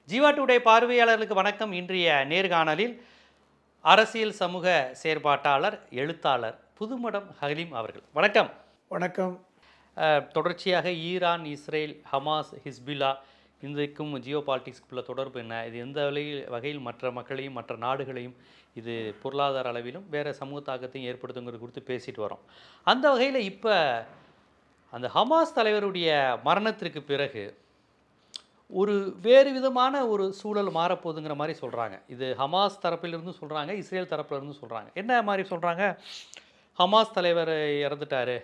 Jeeva today பார்வையாளர்களுக்கு வணக்கம் இன்றைய நேர்காணலில் அரசியல் சமூக செயற்பாட்டாளர் எழுத்தாளர் புதுமடம் ஹலீம் அவர்கள் வணக்கம் வணக்கம் அஹ், தொடர்ச்சியாக ஈரான் இஸ்ரேல் ஹமாஸ் ஹிஸ்புல்லா இன்றைக்கும் ஜியோ பாலிட்டிக்ஸ்குள்ள தொடர்பு என்ன இது எந்த வகையில் வகையில் மற்ற மக்களையும் மற்ற நாடுகளையும் இது பொருளாதார அளவிலும் வேறு சமூக தாக்கத்தையும் ஏற்படுத்துங்கிறது குறித்து பேசிட்டு வரோம் அந்த வகையில் இப்போ அந்த ஹமாஸ் தலைவருடைய மரணத்திற்கு பிறகு ஒரு வேறு விதமான ஒரு சூழல் மாறப்போகுதுங்கிற மாதிரி சொல்கிறாங்க இது ஹமாஸ் தரப்பிலிருந்து சொல்கிறாங்க இஸ்ரேல் தரப்புல இருந்து சொல்கிறாங்க என்ன மாதிரி சொல்கிறாங்க ஹமாஸ் தலைவர் இறந்துட்டாரு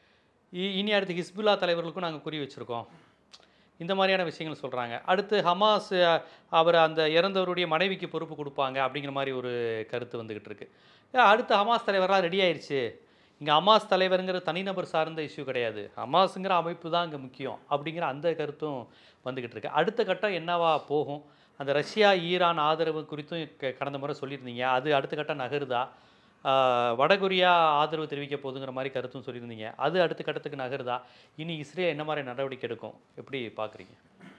இ- இனி அடுத்து ஹிஸ்புல்லா தலைவர்களுக்கும் நாங்கள் குறி வச்சுருக்கோம் இந்த மாதிரியான விஷயங்கள் சொல்கிறாங்க அடுத்து ஹமாஸ் அஹ், அவர் அந்த இறந்தவருடைய மனைவிக்கு பொறுப்பு கொடுப்பாங்க அப்படிங்கிற மாதிரி ஒரு கருத்து வந்துக்கிட்டு இருக்கு அஹ், அடுத்து ஹமாஸ் தலைவராக ரெடி ஆயிடுச்சு இங்கே ஹமாஸ் தலைவருங்கிற தனிநபர் சார்ந்த இஷ்யூ கிடையாது ஹமாஸுங்கிற அமைப்பு தான் இங்கே முக்கியம் அப்படிங்கிற அந்த கருத்தும் வந்துக்கிட்டு இருக்கு அடுத்த கட்டம் என்னவா போகும் அந்த ரஷ்யா ஈரான் ஆதரவு குறித்தும் க- கடந்த முறை சொல்லியிருந்தீங்க அது அடுத்த கட்டம் நகருதா ஆஹ் வடகொரியா ஆதரவு தெரிவிக்க போகுதுங்கிற மாதிரி கருத்தும் சொல்லியிருந்தீங்க அது அடுத்த கட்டத்துக்கு நகருதா இனி இஸ்ரேல் என்ன மாதிரி நடவடிக்கை எடுக்கும் எப்படி பார்க்குறீங்க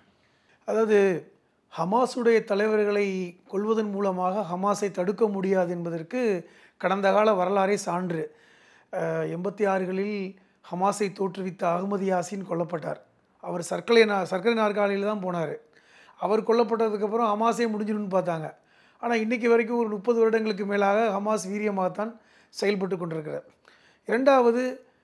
அதாவது ஹமாஸுடைய தலைவர்களை கொல்வதன் மூலமாக ஹமாஸை தடுக்க முடியாது என்பதற்கு கடந்த கால வரலாறே சான்று அஹ், எண்பத்தி ஆறுகளில் ஹமாஸை தோற்றுவித்த அகமது யாசின் கொல்லப்பட்டார் அவர் சர்க்கரை நா சர்க்கரை நாற்காலியில் தான் போனார் அவர் கொல்லப்பட்டதுக்கப்புறம் ஹமாஸே முடிஞ்சிடும்னு பார்த்தாங்க ஆனால் இன்றைக்கி வரைக்கும் ஒரு முப்பது வருடங்களுக்கு மேலாக ஹமாஸ் வீரியமாகத்தான் செயல்பட்டு கொண்டிருக்கிறார் இரண்டாவது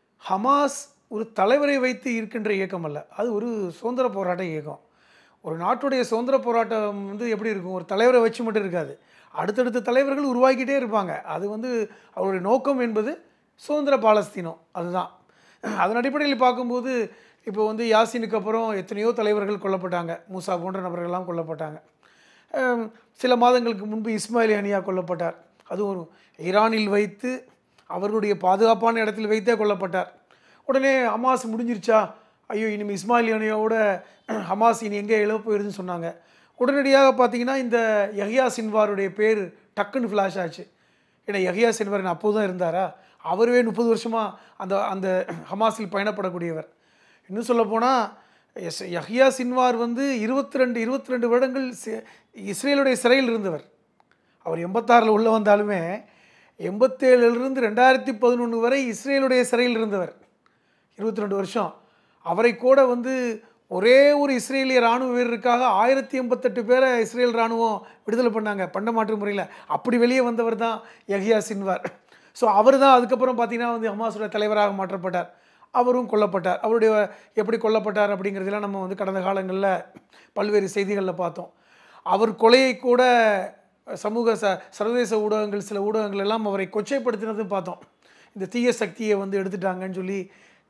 ஹமாஸ் ஒரு தலைவரை வைத்து இருக்கின்ற இயக்கம் அல்ல அது ஒரு சுதந்திர போராட்ட இயக்கம் ஒரு நாட்டுடைய சுதந்திர போராட்டம் வந்து எப்படி இருக்கும் ஒரு தலைவரை வச்சு மட்டும் இருக்காது அடுத்தடுத்த தலைவர்கள் உருவாக்கிட்டே இருப்பாங்க அது வந்து அவருடைய நோக்கம் என்பது சுதந்திர பாலஸ்தீனம் அதுதான் அதன் அடிப்படையில் பார்க்கும்போது இப்போ வந்து யாசினுக்கு அப்புறம் எத்தனையோ தலைவர்கள் கொல்லப்பட்டாங்க மூசா போன்ற நபர்கள்லாம் கொல்லப்பட்டாங்க அஹ் சில மாதங்களுக்கு முன்பு இஸ்மாயில் அனியா கொல்லப்பட்டார் அதுவும் ஒரு ஈரானில் வைத்து அவர்களுடைய பாதுகாப்பான இடத்தில் வைத்தே கொல்லப்பட்டார் உடனே ஹமாஸ் முடிஞ்சிருச்சா ஐயோ இனிமேல் இஸ்மாயில் அனியாவோட ஹமாஸ் இனி எங்கே இழப்பு போயிருதுன்னு சொன்னாங்க உடனடியாக பார்த்தீங்கன்னா இந்த யஹ்யா சின்வாருடைய பேர் டக்குன்னு ஃப்ளாஷ் ஆச்சு ஏன்னா யஹ்யா சின்வார் அப்போது தான் இருந்தாரா அவருவே முப்பது வருஷமாக அந்த அந்த ஹமாஸில் பயணப்படக்கூடியவர் இன்னும் சொல்லப்போனால் எஸ் யஹ்யா சின்வார் வந்து இருபத்தி ரெண்டு இருபத்தி ரெண்டு வருடங்கள் சி- இஸ்ரேலுடைய சிறையில் இருந்தவர் அவர் எண்பத்தாறில் உள்ள வந்தாலுமே எண்பத்தேழுலேருந்து ரெண்டாயிரத்தி பதினொன்று வரை இஸ்ரேலுடைய சிறையில் இருந்தவர் இருபத்தி ரெண்டு வருஷம் அவரை கூட வந்து ஒரே ஒரு இஸ்ரேலிய இராணுவ வீரருக்காக ஆயிரத்தி எண்பத்தெட்டு பேரை இஸ்ரேல் இராணுவம் விடுதலை பண்ணாங்க பண்ட மாற்று முறையில் அப்படி வெளியே வந்தவர் தான் யஹ்யா சின்வார் ஸோ அவர் தான் அதுக்கப்புறம் பார்த்தீங்கன்னா வந்து ஹமாஸோட தலைவராக மாற்றப்பட்டார் அவரும் கொல்லப்பட்டார் அவருடைய எப்படி கொல்லப்பட்டார் அப்படிங்கிறதெல்லாம் நம்ம வந்து கடந்த காலங்களில் பல்வேறு செய்திகளில் பார்த்தோம் அவர் கொலையை கூட சமூக ச சர்வதேச ஊடகங்கள் சில ஊடகங்கள் எல்லாம் அவரை கொச்சைப்படுத்தினதும் பார்த்தோம் இந்த தீய சக்தியை வந்து எடுத்துட்டாங்கன்னு சொல்லி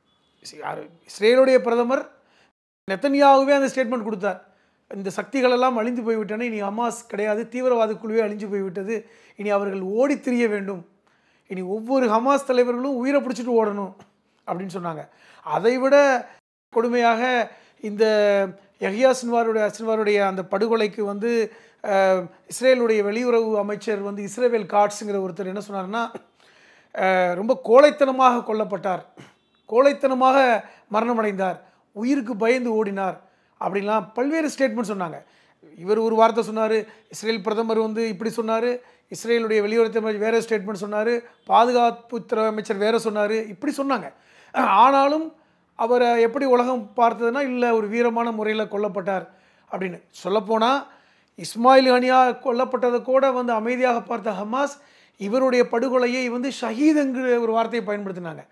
சி- யாரு- இஸ்ரேலுடைய பிரதமர் நெத்தனியாகவே அந்த ஸ்டேட்மெண்ட் கொடுத்தார் இந்த சக்திகள் எல்லாம் அழிந்து போய்விட்டன இனி ஹமாஸ் கிடையாது தீவிரவாத குழுவே அழிஞ்சு போய்விட்டது இனி அவர்கள் ஓடித் திரிய வேண்டும் இனி ஒவ்வொரு ஹமாஸ் தலைவர்களும் உயிரை பிடிச்சிட்டு ஓடணும் அப்படின்னு சொன்னாங்க அதைவிட கொடுமையாக இந்த யஹ்யா சின்வாருடைய சின்வாருடைய அந்த படுகொலைக்கு வந்து அஹ், இஸ்ரேலுடைய வெளியுறவு அமைச்சர் வந்து இஸ்ரேவேல் காட்ஸுங்கிற ஒருத்தர் என்ன சொன்னார்னா அஹ், ரொம்ப கோழைத்தனமாக கொல்லப்பட்டார் கோழைத்தனமாக மரணமடைந்தார் உயிருக்கு பயந்து ஓடினார் அப்படின்லாம் பல்வேறு ஸ்டேட்மெண்ட் சொன்னாங்க இவர் ஒரு வார்த்தை சொன்னார் இஸ்ரேல் பிரதமர் வந்து இப்படி சொன்னார் இஸ்ரேலுடைய வெளியுறவு அமைச்சர் வேறு ஸ்டேட்மெண்ட் சொன்னார் பாதுகாப்புத்துறை அமைச்சர் வேறு சொன்னார் இப்படி சொன்னாங்க ஆனாலும் அவரை எப்படி உலகம் பார்த்ததுன்னா இல்லை ஒரு வீரமான முறையில் கொல்லப்பட்டார் அப்படின்னு சொல்லப்போனால் இஸ்மாயில் ஹனியா கொல்லப்பட்டதை கூட வந்து அமைதியாக பார்த்த ஹமாஸ் இவருடைய படுகொலையை வந்து ஷஹீதுங்கிற ஒரு வார்த்தையை பயன்படுத்தினாங்க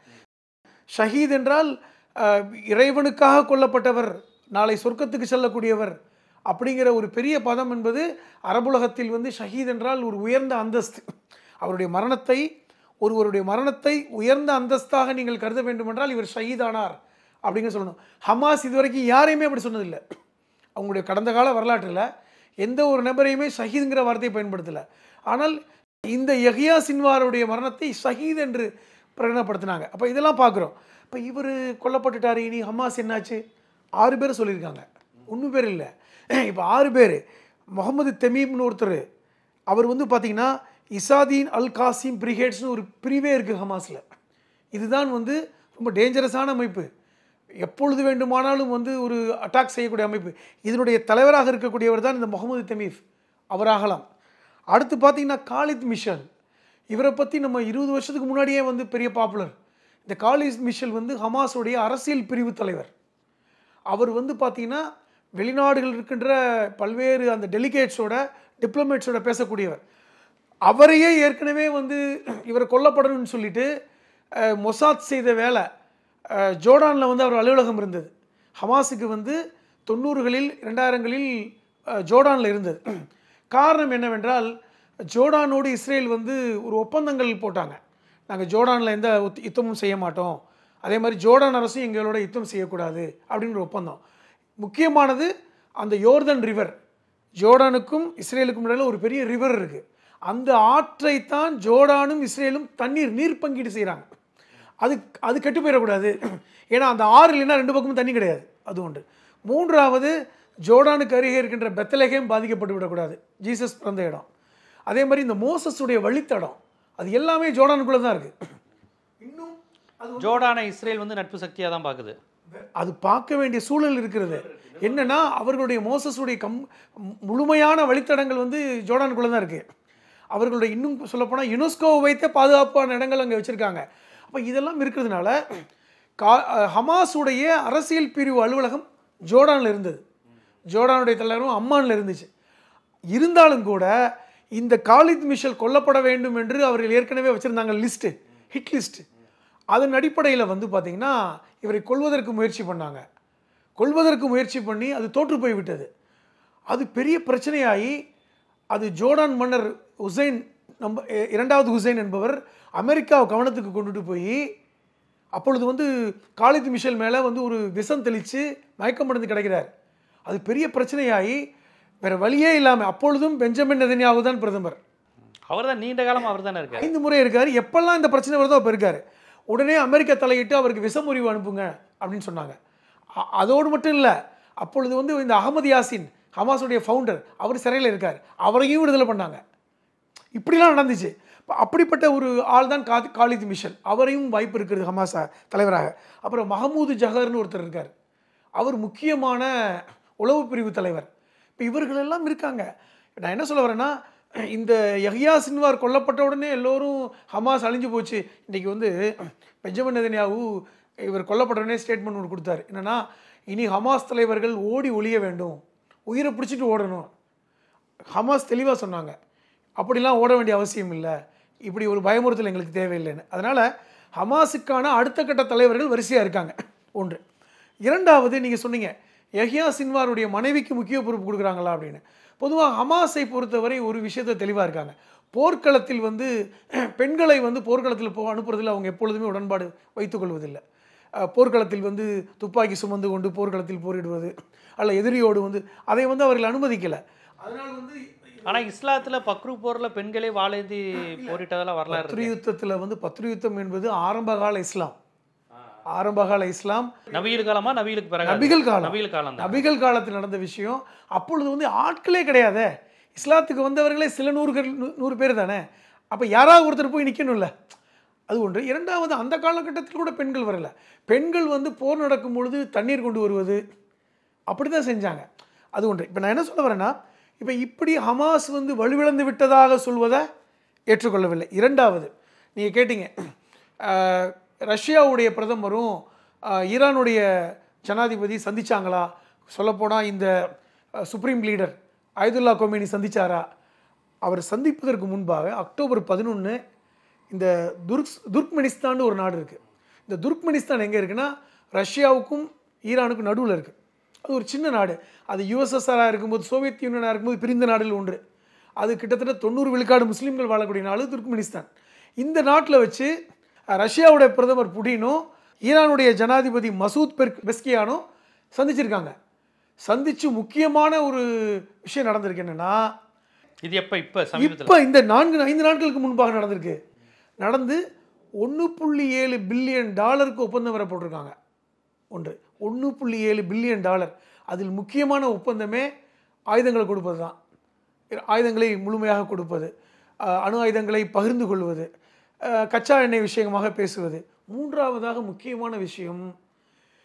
ஷஹீத் என்றால் அஹ், இறைவனுக்காக கொல்லப்பட்டவர் நாளை சொர்க்கத்துக்கு செல்லக்கூடியவர் அப்படிங்கிற ஒரு பெரிய பதம் என்பது அரபுலகத்தில் வந்து ஷஹீத் என்றால் ஒரு உயர்ந்த அந்தஸ்து அவருடைய மரணத்தை ஒருவருடைய மரணத்தை உயர்ந்த அந்தஸ்தாக நீங்கள் கருத வேண்டுமென்றால் இவர் ஷஹீதானார் அப்படிங்க சொல்லணும் ஹமாஸ் இதுவரைக்கும் யாரையுமே அப்படி சொன்னதில்லை அவங்களுடைய கடந்த கால வரலாற்றில் எந்த ஒரு நபரையுமே ஷஹீதுங்கிற வார்த்தையை பயன்படுத்தலை ஆனால் இந்த யஹ்யா சின்வாருடைய மரணத்தை ஷஹீத் என்று பிரகடனப்படுத்தினாங்க அப்போ இதெல்லாம் பார்க்குறோம் இப்போ இவர் கொல்லப்பட்டுட்டார் இனி ஹமாஸ் என்னாச்சு ஆறு பேர் சொல்லியிருக்காங்க ஒன்றும் பேர் இல்லை இப்போ ஆறு பேர் முகமது தெமீம்னு ஒருத்தர் அவர் வந்து பார்த்தீங்கன்னா இசாதீன் அல் காசிம் பிரிகேட்ஸ்னு ஒரு பிரிவே இருக்குது ஹமாஸில் இதுதான் வந்து ரொம்ப டேஞ்சரஸான அமைப்பு எப்பொழுது வேண்டுமானாலும் வந்து ஒரு அட்டாக் செய்யக்கூடிய அமைப்பு இதனுடைய தலைவராக இருக்கக்கூடியவர் தான் இந்த முகமது தமீஃப் அவராகலாம் அடுத்து பார்த்தீங்கன்னா காலித் மிஷல் இவரை பற்றி நம்ம இருபது வருஷத்துக்கு முன்னாடியே வந்து பெரிய பாப்புலர் இந்த காலித் மிஷல் வந்து ஹமாஸுடைய அரசியல் பிரிவு தலைவர் அவர் வந்து பார்த்தீங்கன்னா வெளிநாடுகள் இருக்கின்ற பல்வேறு அந்த டெலிகேட்ஸோட டிப்ளமேட்ஸோட பேசக்கூடியவர் அவரையே ஏற்கனவே வந்து இவர் கொல்லப்படணும்னு சொல்லிட்டு அஹ், மொசாத் செய்த வேலை அஹ், ஜோர்டானில் வந்து அவர் அலுவலகம் இருந்தது ஹமாஸுக்கு வந்து தொண்ணூறுகளில் ரெண்டாயிரங்களில் அஹ், ஜோர்டானில் இருந்தது காரணம் என்னவென்றால் ஜோர்டானோடு இஸ்ரேல் வந்து ஒரு ஒப்பந்தங்கள் போட்டாங்க நாங்கள் ஜோர்டானில் எந்த உத்- யுத்தமும் செய்ய மாட்டோம் அதே மாதிரி ஜோர்டான் அரசும் எங்களோட யுத்தம் செய்யக்கூடாது அப்படின்ற ஒப்பந்தம் முக்கியமானது அந்த யோர்தன் ரிவர் ஜோர்டானுக்கும் இஸ்ரேலுக்கும் இடையில ஒரு பெரிய ரிவர் இருக்குது அந்த ஆற்றைத்தான் ஜோர்டானும் இஸ்ரேலும் தண்ணீர் நீர் பங்கீடு செய்கிறாங்க அது அது கெட்டு போயிடக்கூடாது ஏன்னா அந்த ஆறு இல்லைன்னா ரெண்டு பக்கமும் தண்ணி கிடையாது அது ஒன்று மூன்றாவது ஜோர்டானுக்கு அருகே இருக்கின்ற பெத்தலகேம் பாதிக்கப்பட்டு விடக்கூடாது ஜீசஸ் பிறந்த இடம் அதே மாதிரி இந்த மோசஸுடைய வழித்தடம் அது எல்லாமே ஜோர்டானுக்குள்ளே தான் இருக்குது இன்னும் அது ஜோர்டானை இஸ்ரேல் வந்து நட்பு சக்தியாக தான் பார்க்குது அது பார்க்க வேண்டிய சூழல் இருக்கிறது என்னன்னா அவர்களுடைய மோசஸுடைய கம் முழுமையான வழித்தடங்கள் வந்து ஜோர்டானுக்குள்ளே தான் இருக்குது அவர்களுடைய இன்னும் சொல்லப்போனால் யுனெஸ்கோவை வைத்த பாதுகாப்பான இடங்கள் அங்கே வச்சுருக்காங்க அப்போ இதெல்லாம் இருக்கிறதுனால கா ஹமாஸுடைய அரசியல் பிரிவு அலுவலகம் ஜோர்டானில் இருந்தது ஜோர்டானுடைய தலைவரும் அம்மானில் இருந்துச்சு இருந்தாலும் கூட இந்த காலித் மிஷல் கொல்லப்பட வேண்டும் என்று அவர்கள் ஏற்கனவே வச்சுருந்தாங்க லிஸ்ட்டு ஹிட் லிஸ்ட்டு அதன் அடிப்படையில் வந்து பார்த்திங்கன்னா இவரை கொல்வதற்கு முயற்சி பண்ணாங்க கொல்வதற்கு முயற்சி பண்ணி அது தோற்று போய்விட்டது அது பெரிய பிரச்சனையாகி அது ஜோர்டான் மன்னர் ஹுசைன் நம்ம எ- இரண்டாவது ஹுசைன் என்பவர் அமெரிக்காவை கவனத்துக்கு கொண்டுட்டு போய் அப்பொழுது வந்து காலித் மிஷல் மேலே வந்து ஒரு விஷம் தெளித்து மயக்கம் மருந்து கிடைக்கிறார் அது பெரிய பிரச்சனையாகி வேற வழியே இல்லாமல் அப்பொழுதும் பெஞ்சமின் நெதன்யாகு தான் பிரதமர் அவர் தான் நீண்ட காலம் அவர் தானே இருக்கார் ஐந்து முறை இருக்காரு எப்பெல்லாம் இந்த பிரச்சனை வருதோ அப்போ இருக்காரு உடனே அமெரிக்கா தலையிட்டு அவருக்கு விஷமுறிவு அனுப்புங்க அப்படின்னு சொன்னாங்க அ- அதோடு மட்டும் இல்லை அப்பொழுது வந்து இந்த அகமது யாசின் ஹமாஸுடைய ஃபவுண்டர் அவர் சிறையில் இருக்கார் அவரையும் விடுதலை பண்ணாங்க இப்படிலாம் நடந்துச்சு அப்ப அப்படிப்பட்ட ஒரு ஆள் தான் காத் காலித் மிஷல் அவரையும் வாய்ப்பு இருக்கிறது ஹமாஸா தலைவராக அப்புறம் மஹமூது ஜஹர்னு ஒருத்தர் இருக்கார் அவர் முக்கியமான உளவு பிரிவு தலைவர் இப்போ இவர்கள் எல்லாம் இருக்காங்க நான் என்ன சொல்ல வரேன்னா இந்த யஹ்யா சின்வார் கொல்லப்பட்ட உடனே எல்லோரும் ஹமாஸ் அழிஞ்சு போச்சு இன்றைக்கி வந்து பெஞ்சமின் நெதன்யாவு இவர் கொல்லப்பட்ட உடனே ஸ்டேட்மெண்ட் ஒன்று கொடுத்தாரு என்னன்னா இனி ஹமாஸ் தலைவர்கள் ஓடி ஒளிய வேண்டும் உயிரை பிடிச்சிட்டு ஓடணும் ஹமாஸ் தெளிவாக சொன்னாங்க அப்படிலாம் ஓட வேண்டிய அவசியம் இல்லை இப்படி ஒரு பயமுறுத்தல் எங்களுக்கு தேவையில்லைன்னு அதனால் ஹமாஸுக்கான அடுத்த கட்ட தலைவர்கள் வரிசையாக இருக்காங்க ஒன்று இரண்டாவது நீங்கள் சொன்னீங்க யஹ்யா சின்வாருடைய மனைவிக்கு முக்கிய பொறுப்பு கொடுக்குறாங்களா அப்படின்னு பொதுவாக ஹமாஸை பொறுத்தவரை ஒரு விஷயத்தை தெளிவாக இருக்காங்க போர்க்களத்தில் வந்து பெண்களை வந்து போர்க்களத்தில் போ அனுப்புறதில் அவங்க எப்பொழுதுமே உடன்பாடு வைத்துக்கொள்வதில்லை அஹ், போர்க்களத்தில் வந்து துப்பாக்கி சுமந்து கொண்டு போர்க்களத்தில் போரிடுவது அல்ல எதிரியோடு வந்து அதை வந்து அவர்கள் அனுமதிக்கலை அதனால் வந்து ஆனா இஸ்லாத்துல பக்ரு போர்ல பெண்களே வாழேந்தி போரிட்டதெல்லாம் வரலாறு பத்ரு இருக்கு யுத்தத்தில் வந்து பத்ரு யுத்தம் என்பது ஆரம்பகால இஸ்லாம் ஆரம்பகால இஸ்லாம் நபிகள் காலமா நபிகளுக்கு பிறகு நபிகள் காலம் நபிகள் காலம் தான் நபிகள் காலத்தில் நடந்த விஷயம் அப்பொழுது வந்து ஆட்களே கிடையாதே இஸ்லாத்துக்கு வந்தவர்களே சில நூறுகள் நூ- நூறு பேர் தானே அப்போ யாராவது ஒருத்தர் போய் நிற்கணும்ல அது ஒன்று இரண்டாவது அந்த காலகட்டத்தில் கூட பெண்கள் வரல பெண்கள் வந்து போர் நடக்கும் பொழுது தண்ணீர் கொண்டு வருவது அப்படி தான் செஞ்சாங்க அது ஒன்று இப்போ நான் என்ன சொல்ல வரேன்னா இப்போ இப்படி ஹமாஸ் வந்து வலுவிழந்து விட்டதாக சொல்வதை ஏற்றுக்கொள்ளவில்லை இரண்டாவது நீங்கள் கேட்டீங்க அஹ், ரஷ்யாவுடைய பிரதமரும் அஹ், ஈரானுடைய ஜனாதிபதி சந்திச்சாங்களா சொல்லப்போனால் இந்த அஹ், சுப்ரீம் லீடர் ஆயுதுல்லா கொமேனி சந்திச்சாரா அவர் சந்திப்பதற்கு முன்பாக அக்டோபர் பதினொன்று இந்த துர்க் துர்க்மெனிஸ்தான் ஒரு நாடு இருக்குது இந்த துர்க்மெனிஸ்தான் எங்கே இருக்குன்னா ரஷ்யாவுக்கும் ஈரானுக்கும் நடுவில் இருக்குது அது ஒரு சின்ன நாடு அது யுஎஸ்எஸ்ஆராக இருக்கும்போது சோவியத் யூனியனாக இருக்கும்போது பிரிந்த நாடுகள் ஒன்று அது கிட்டத்தட்ட தொண்ணூறு விழுக்காடு முஸ்லீம்கள் வாழக்கூடிய நாடு துர்க்மெனிஸ்தான் இந்த நாட்டில் வச்சு அஹ், ரஷ்யாவுடைய பிரதமர் புடினும் ஈரானுடைய ஜனாதிபதி மசூத் பெர்க் பெஸ்கியானும் சந்திச்சிருக்காங்க சந்திச்சு முக்கியமான ஒரு விஷயம் நடந்திருக்கு என்னன்னா இது எப்ப இப்ப சமீபத்துல இப்போ இந்த நான்கு ஐந்து நாட்களுக்கு முன்பாக நடந்திருக்கு நடந்து ஒன்று புள்ளி ஏழு பில்லியன் டாலருக்கு ஒப்பந்தம் வர போட்டிருக்காங்க ஒன்று ஒன்று புள்ளி ஏழு பில்லியன் டாலர் அதில் முக்கியமான ஒப்பந்தமே ஆயுதங்களை கொடுப்பது தான் ஆயுதங்களை முழுமையாக கொடுப்பது அஹ், அணு ஆயுதங்களை பகிர்ந்து கொள்வது அஹ், கச்சா எண்ணெய் விஷயமாக பேசுவது மூன்றாவதாக முக்கியமான விஷயம்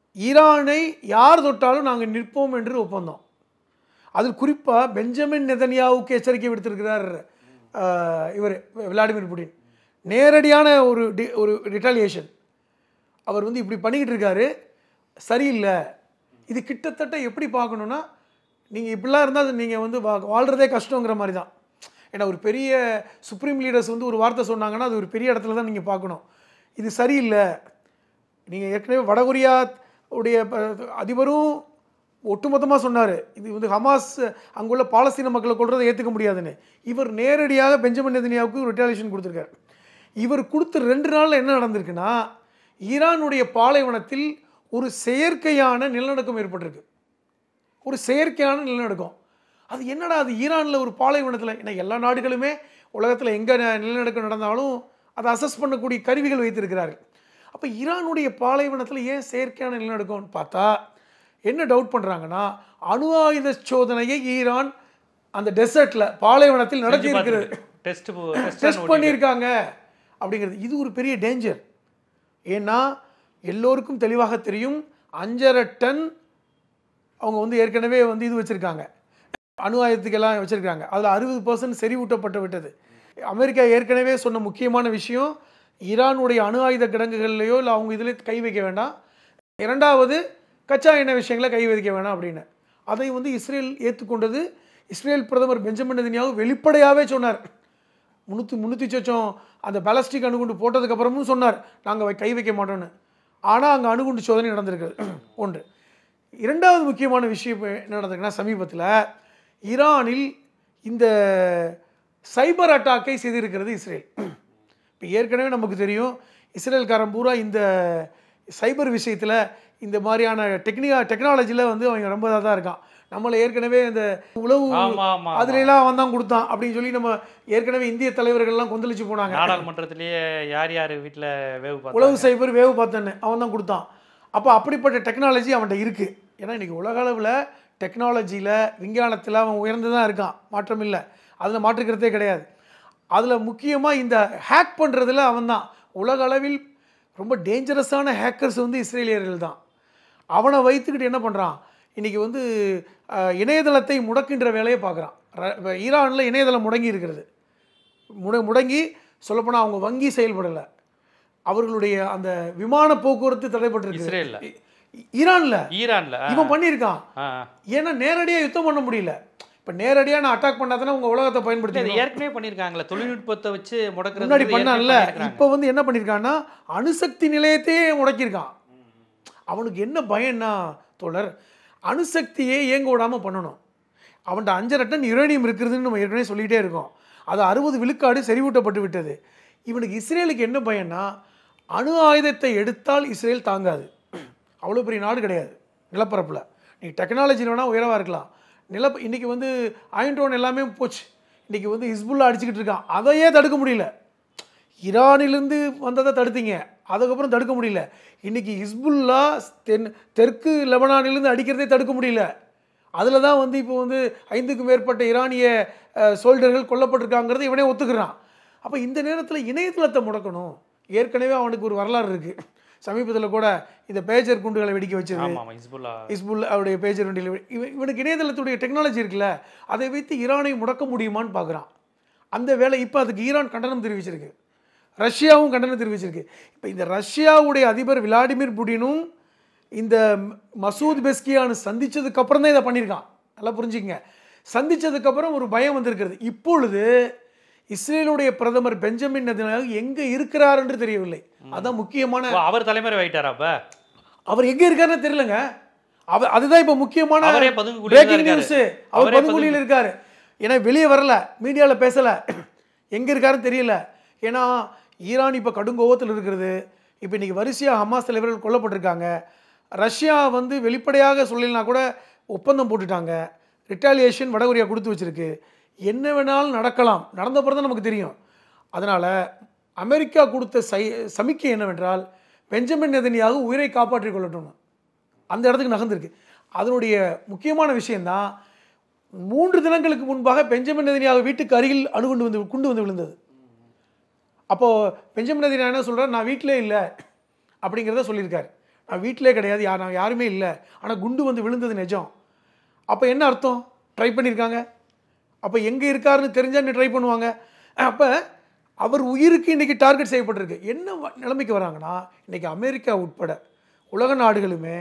ஈரானை யார் தொட்டாலும் நாங்கள் நிற்போம் என்று ஒப்பந்தம் அதில் குறிப்பாக பெஞ்சமின் நெதன்யாவுக்கு எச்சரிக்கை விடுத்திருக்கிறார் இவர் விளாடிமிர் புடின் நேரடியான ஒரு டி ஒரு ரிட்டாலியேஷன் அவர் வந்து இப்படி பண்ணிக்கிட்டு இருக்காரு சரியில்லை இது கிட்டத்தட்ட எப்படி பார்க்கணுன்னா நீங்கள் இப்படிலாம் இருந்தால் நீங்கள் வந்து வா வாழ்கிறதே கஷ்டங்கிற மாதிரி தான் ஏன்னா ஒரு பெரிய சுப்ரீம் லீடர்ஸ் வந்து ஒரு வார்த்தை சொன்னாங்கன்னா அது ஒரு பெரிய இடத்துல தான் நீங்கள் பார்க்கணும் இது சரியில்லை நீங்கள் ஏற்கனவே வடகொரியா உடைய ப- அதிபரும் ஒட்டுமொத்தமாக சொன்னார் இது வந்து ஹமாஸ் அங்குள்ள பாலஸ்தீன மக்களை கொள்றதை ஏற்றுக்க முடியாதுன்னு இவர் நேரடியாக பெஞ்சமின் நெதன்யாவுக்கு ரிட்டாலியேஷன் கொடுத்துருக்காரு இவர் கொடுத்த ரெண்டு நாளில் என்ன நடந்திருக்குன்னா ஈரானுடைய பாலைவனத்தில் ஒரு செயற்கையான நிலநடுக்கம் ஏற்பட்டிருக்கு ஒரு செயற்கையான நிலநடுக்கம் அது என்னடா அது ஈரானில் ஒரு பாலைவனத்தில் ஏன்னா எல்லா நாடுகளுமே உலகத்தில் எங்கே நிலநடுக்கம் நடந்தாலும் அதை அசஸ் பண்ணக்கூடிய கருவிகள் வைத்திருக்கிறார்கள் அப்போ ஈரானுடைய பாலைவனத்தில் ஏன் செயற்கையான நிலநடுக்கம்னு பார்த்தா என்ன டவுட் பண்ணுறாங்கன்னா அணு ஆயுத சோதனையை ஈரான் அந்த டெசர்ட்டில் பாலைவனத்தில் நடத்தி இருக்கிறது டெஸ்ட் டெஸ்ட் பண்ணியிருக்காங்க அப்படிங்கிறது இது ஒரு பெரிய டேஞ்சர் ஏன்னா எல்லோருக்கும் தெளிவாக தெரியும் அஞ்சரை டன் அவங்க வந்து ஏற்கனவே வந்து இது வச்சுருக்காங்க அணு ஆயுதத்துக்கெல்லாம் வச்சுருக்காங்க அதில் அறுபது பர்சன்ட் செறிவூட்டப்பட்டு விட்டது அமெரிக்கா ஏற்கனவே சொன்ன முக்கியமான விஷயம் ஈரானுடைய அணு ஆயுத கிடங்குகள்லையோ இல்லை அவங்க இதில் கை வைக்க வேண்டாம் இரண்டாவது கச்சா எண்ணெய் விஷயங்களை கை வைக்க வேணாம் அப்படின்னு அதை வந்து இஸ்ரேல் ஏற்றுக்கொண்டது இஸ்ரேல் பிரதமர் பெஞ்சமின் நெதன்யாகு வெளிப்படையாகவே சொன்னார் முந்நூற்றி முந்நூற்றி சொச்சம் அந்த பேலஸ்டிக் அணுகுண்டு போட்டதுக்கப்புறமும் சொன்னார் நாங்கள் கை வைக்க மாட்டோன்னு ஆனால் அங்கே அணுகுண்டு சோதனை நடந்திருக்கு ஒன்று இரண்டாவது முக்கியமான விஷயம் இப்ப என்ன நடந்திருக்குன்னா சமீபத்தில் ஈரானில் இந்த சைபர் அட்டாக்கை செய்திருக்கிறது இஸ்ரேல் இப்போ ஏற்கனவே நமக்கு தெரியும் இஸ்ரேல்காரன் பூரா இந்த சைபர் விஷயத்தில் இந்த மாதிரியான டெக்னிக்கா டெக்னாலஜியில் வந்து அவங்க ரொம்ப இதாக தான் இருக்கான் நம்மளை ஏற்கனவே இந்த உளவு ஆமா ஆமா அதுல எல்லாம் அவன் தான் கொடுத்தான் அப்படின்னு சொல்லி நம்ம ஏற்கனவே இந்திய தலைவர்கள்லாம் கொந்தளிச்சு போனாங்க நாடாளுமன்றத்திலேயே யார் யார் வீட்ல வேவு உளவு பார்த்தா சைபர் வேவு பார்த்தேன்னு அவன் தான் கொடுத்தான் அப்போ அப்படிப்பட்ட டெக்னாலஜி அவன்கிட்ட இருக்குது ஏன்னா இன்றைக்கி உலக அளவில் டெக்னாலஜியில் விஞ்ஞானத்தில் அவன் உயர்ந்து தான் இருக்கான் மாற்றம் இல்லை அதில் மாற்றுக்கிறதே கிடையாது அதில் முக்கியமாக இந்த ஹேக் பண்ணுறதுல அவன் தான் உலக அளவில் ரொம்ப டேஞ்சரஸான ஹேக்கர்ஸ் வந்து இஸ்ரேலியர்கள் தான் அவனை வைத்துக்கிட்டு என்ன பண்ணுறான் இன்றைக்கி வந்து அஹ், இணையதளத்தை முடக்கின்ற வேலையை பார்க்குறான் ஈரானில் இணையதளம் முடங்கி இருக்கிறது முட முடங்கி சொல்லப்போனால் அவங்க வங்கி செயல்படலை அவர்களுடைய அந்த விமான போக்குவரத்து தடைப்பட்டிருக்கு இஸ்ரேல்ல ஈரான்ல ஈரான்ல ஆ, இவன் பண்ணியிருக்கான் ஆ. ஏன்னா நேரடியாக யுத்தம் பண்ண முடியல இப்போ நேரடியாக நான் அட்டாக் பண்ணாதானே உங்க உலகத்தை இல்ல, இது பயன்படுத்தி ஏற்கனவே பண்ணிருக்காங்களே தொழில்நுட்பத்தை வச்சு முடக்கிறது முன்னாடி வந்து ஏற்கனவே பண்ணான்ல பண்ணியிருக்காங்க. இப்போ வந்து என்ன பண்ணியிருக்கான்னா அணுசக்தி நிலையத்தையே முடக்கியிருக்கான் அவனுக்கு என்ன பயம்னா தோழர் அணுசக்தியை இயங்க விடாமல் பண்ணணும் அவன்கிட்ட அஞ்சரை டன் யுரேனியம் இருக்கிறதுன்னு நம்ம ஏற்கனவே சொல்லிகிட்டே இருக்கோம் அது அறுபது விழுக்காடு செறிவூட்டப்பட்டு விட்டது இவனுக்கு இஸ்ரேலுக்கு என்ன பயம்னா அணு ஆயுதத்தை எடுத்தால் இஸ்ரேல் தாங்காது அவ்வளோ பெரிய நாடு கிடையாது நிலப்பரப்பில் நீ டெக்னாலஜி வேணால் உயரமாக இருக்கலாம் நில இன்றைக்கி வந்து அயன்டோன் எல்லாமே போச்சு இன்றைக்கி வந்து ஹிஸ்புல்லா அடிச்சுக்கிட்டு இருக்கான் அதையே தடுக்க முடியல ஈரானிலிருந்து வந்ததை தடுத்தீங்க அதுக்கப்புறம் தடுக்க முடியல இன்னைக்கு ஹிஸ்புல்லா தென் தெற்கு லெபனானிலிருந்து அடிக்கிறதே தடுக்க முடியல அதில் தான் வந்து இப்போ வந்து ஐந்துக்கும் மேற்பட்ட ஈரானிய சோல்டர்கள் கொல்லப்பட்டிருக்காங்கிறத இவனே ஒத்துக்கிறான் அப்போ இந்த நேரத்தில் இணையதளத்தை முடக்கணும் ஏற்கனவே அவனுக்கு ஒரு வரலாறு இருக்குது சமீபத்தில் கூட இந்த பேஜர் குண்டுகளை வெடிக்க வச்சது ஆமா ஆமா ஹிஸ்புல்லா இஸ்புல் அவருடைய பேஜர் வண்டியில் இவன் இவனுக்கு இணையதளத்துடைய டெக்னாலஜி இருக்குல்ல அதை வைத்து ஈரானை முடக்க முடியுமான்னு பார்க்குறான் அந்த வேலை இப்போ அதுக்கு ஈரான் கண்டனம் தெரிவிச்சிருக்கு ரஷ்யாவும் கண்டனம் தெரிவிச்சிருக்கு இப்போ இந்த ரஷ்யாவுடைய அதிபர் விளாடிமிர் புடினும் இந்த மசூத் பெஸ்கியானு சந்திச்சதுக்கு அப்புறம் தான் இதை பண்ணியிருக்கான் நல்லா புரிஞ்சுக்கங்க சந்திச்சதுக்கப்புறம் ஒரு பயம் வந்திருக்கிறது இப்பொழுது இஸ்ரேலுடைய பிரதமர் பெஞ்சமின் நெதன்யாகு எங்கே இருக்கிறார் என்று தெரியவில்லை அதான் முக்கியமான ஓ, அவர் தலைமுறை வைட்டாரா அப்ப அவர் எங்க இருக்காருன்னு தெரியலங்க அவர் அதுதான் இப்ப முக்கியமான அவரே பதுங்குகுழியில பிரேக்கிங் இருக்காரு. நியூஸ் அவர் அவரே பதுங்குழியில் இருக்காரு ஏன்னா வெளியே வரல மீடியால பேசல எங்க இருக்காருன்னு தெரியல ஏன்னா ஈரான் இப்ப கடுங்கோவத்தில் இருக்கிறது இப்போ இன்னைக்கு வரிசையா ஹமாஸ் தலைவர்கள் கொல்லப்பட்டிருக்காங்க ரஷ்யா வந்து வெளிப்படையாக சொல்லலைன்னா கூட ஒப்பந்தம் போட்டுட்டாங்க ரிட்டாலியேஷன் வடகொரியா கொடுத்து வச்சிருக்கு என்ன வேணாலும் நடக்கலாம் நடந்த பிறகு தான் நமக்கு தெரியும் அதனால் அமெரிக்கா கொடுத்த சை சமிக்கை என்னவென்றால் பெஞ்சமின் நெதனியாக உயிரை காப்பாற்றிக் கொள்ளட்டும் அந்த இடத்துக்கு நகர்ந்திருக்கு அதனுடைய முக்கியமான விஷயம்தான் மூன்று தினங்களுக்கு முன்பாக பெஞ்சமின் நெதனியாக வீட்டுக்கு அருகில் அணுகுண்டு வந்து குண்டு வந்து விழுந்தது அப்போது பெஞ்சமின் நெதனியா என்ன சொல்கிறார் நான் வீட்டிலே இல்லை அப்படிங்கிறத சொல்லியிருக்காரு நான் வீட்டிலே கிடையாது யார் நான் யாருமே இல்லை ஆனால் குண்டு வந்து விழுந்தது நிஜம் அப்போ என்ன அர்த்தம் ட்ரை பண்ணியிருக்காங்க அப்போ எங்கே இருக்காருன்னு தெரிஞ்சா நீ ட்ரை பண்ணுவாங்க அப்போ அவர் உயிருக்கு இன்றைக்கி டார்கெட் செய்யப்பட்டிருக்கு என்ன வ- நிலைமைக்கு வராங்கன்னா இன்றைக்கி அமெரிக்கா உட்பட உலக நாடுகளுமே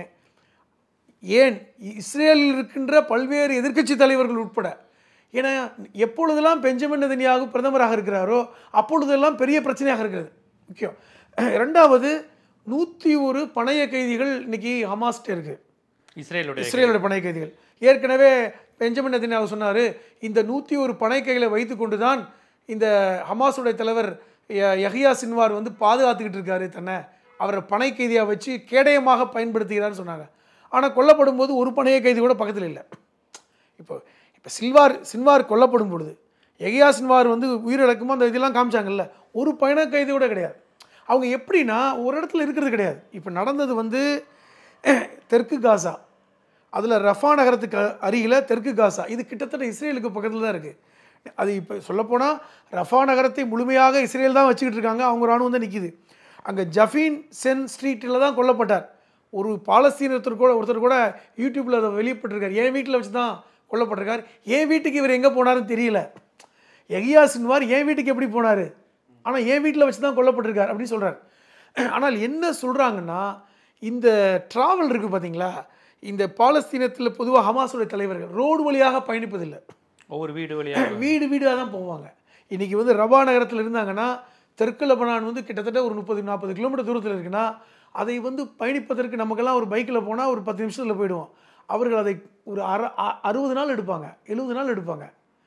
ஏன் இஸ்ரேலில் இருக்கின்ற பல்வேறு எதிர்க்கட்சி தலைவர்கள் உட்பட ஏன்னா எப்பொழுதெல்லாம் பெஞ்சமின் நெதன்யாகு பிரதமராக இருக்கிறாரோ அப்பொழுதெல்லாம் பெரிய பிரச்சனையாக இருக்கிறது முக்கியம் ரெண்டாவது நூற்றி ஒரு பணைய கைதிகள் இன்னைக்கு ஹமாஸ்ட் இருக்குது இஸ்ரேலுடைய இஸ்ரேலோட பணை கைதிகள் ஏற்கனவே பெஞ்சமின் நெதன்யாகு சொன்னார் இந்த நூற்றி ஒரு பணை கைகளை வைத்துக்கொண்டு தான் இந்த ஹமாஸுடைய தலைவர் ய- யஹ்யா சின்வார் வந்து பாதுகாத்துக்கிட்டு இருக்காரு தன்னை அவரை பணை கைதியாக வச்சு கேடயமாக பயன்படுத்துகிறான்னு சொன்னாங்க ஆனால் கொல்லப்படும் போது ஒரு பணைய கைதி கூட பக்கத்தில் இல்லை இப்போ இப்போ சில்வார் சின்வார் கொல்லப்படும் பொழுது எகியா சின்வார் வந்து உயிரிழக்குமோ அந்த இதெல்லாம் காமிச்சாங்கல்ல ஒரு பயண கைது கூட கிடையாது அவங்க எப்படின்னா ஒரு இடத்துல இருக்கிறது கிடையாது இப்போ நடந்தது வந்து தெற்கு காசா அதில் ரஃபா நகரத்துக்கு அருகில் தெற்கு காசா இது கிட்டத்தட்ட இஸ்ரேலுக்கு பக்கத்தில் தான் இருக்குது அது இப்போ சொல்லப்போனால் ரஃபா நகரத்தை முழுமையாக இஸ்ரேல் தான் வச்சுக்கிட்டு இருக்காங்க அவங்க ராணுவம் தான் நிற்கிது அங்கே ஜஃபீன் சென் ஸ்ட்ரீட்டில் தான் கொல்லப்பட்டார் ஒரு பாலஸ்தீனத்தர் கூட ஒருத்தர் கூட யூடியூப்பில் அதை வெளியிட்டிருக்கார் என் வீட்டில் வச்சு தான் கொல்லப்பட்டிருக்கார் என் வீட்டுக்கு இவர் எங்கே போனாருன்னு தெரியல எகியா சின்வார் என் வீட்டுக்கு எப்படி போனார் ஆனால் என் வீட்டில் வச்சு தான் கொல்லப்பட்டிருக்கார் அப்படின்னு சொல்கிறார் ஆனால் என்ன சொல்கிறாங்கன்னா இந்த ட்ராவல் இருக்குது பார்த்தீங்களா இந்த பாலஸ்தீனத்தில் பொதுவாக ஹமாஸுடைய தலைவர்கள் ரோடு வழியாக பயணிப்பதில்லை ஒவ்வொரு வீடு வழியாக வீடு வீடாக தான் போவாங்க இன்றைக்கி வந்து ரபா நகரத்தில் இருந்தாங்கன்னா தெற்கு லெபனான் வந்து கிட்டத்தட்ட ஒரு முப்பது நாற்பது கிலோமீட்டர் தூரத்தில் இருக்குன்னா அதை வந்து பயணிப்பதற்கு நமக்கெல்லாம் ஒரு பைக்கில் போனால் ஒரு பத்து நிமிஷத்தில் போயிடுவோம் அவர்கள் அதை ஒரு அற அ- அறுபது நாள் எடுப்பாங்க எழுபது நாள் எடுப்பாங்க